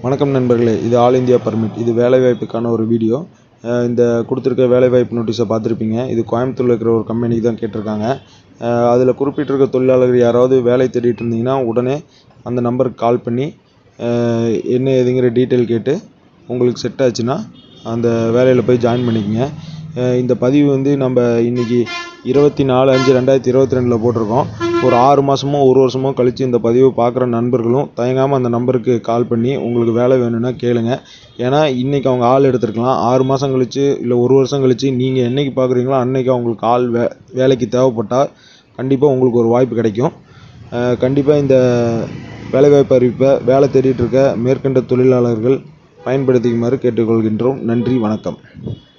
வணக்கம் நண்பர்களே இது ஆல் இந்தியா பர்மிட் இது வேலைவாய்ப்புக்கான ஒரு வீடியோ அஹ் இந்த கொடுத்துருக்க வேலைவாய்ப்பு நோட்டீஸை பார்த்துருப்பீங்க இது கோயம்புத்தூரில் இருக்கிற ஒரு கம்பெனிக்கு தான் கேட்டிருக்காங்க அதில் குறிப்பிட்டிருக்க தொழிலாளர்கள் யாராவது வேலை தேடிட்டு இருந்தீங்கன்னா உடனே அந்த நம்பருக்கு கால் பண்ணி அஹ் என்ன ஏதுங்கிற டீட்டெயில் கேட்டு உங்களுக்கு செட் ஆச்சுன்னா அந்த வேலையில் போய் ஜாயின் பண்ணிக்கங்க அஹ் இந்த பதிவு வந்து நம்ம இன்னைக்கு இருபத்தி நாலு அஞ்சு ரெண்டாயிரத்தி இருபத்தி ரெண்டில் போட்டிருக்கோம் ஒரு ஆறு மாதமோ ஒரு வருஷமோ கழித்து இந்த பதிவை பார்க்குற நண்பர்களும் தயங்காமல் அந்த நம்பருக்கு கால் பண்ணி உங்களுக்கு வேலை வேணும்னா கேளுங்க ஏன்னா இன்றைக்கி அவங்க ஆள் எடுத்துருக்கலாம் ஆறு மாதம் கழித்து இல்லை ஒரு வருஷம் கழித்து நீங்கள் என்னைக்கு பார்க்குறீங்களோ அன்னைக்கு அவங்களுக்கு ஆள் வே வேலைக்கு தேவைப்பட்டால் கண்டிப்பாக உங்களுக்கு ஒரு வாய்ப்பு கிடைக்கும் கண்டிப்பாக இந்த வேலைவாய்ப்பு அறிவிப்பை வேலை தேடிட்டு இருக்க மேற்கண்ட தொழிலாளர்கள் பயன்படுத்திக்குமாறு கேட்டுக்கொள்கின்றோம் நன்றி வணக்கம்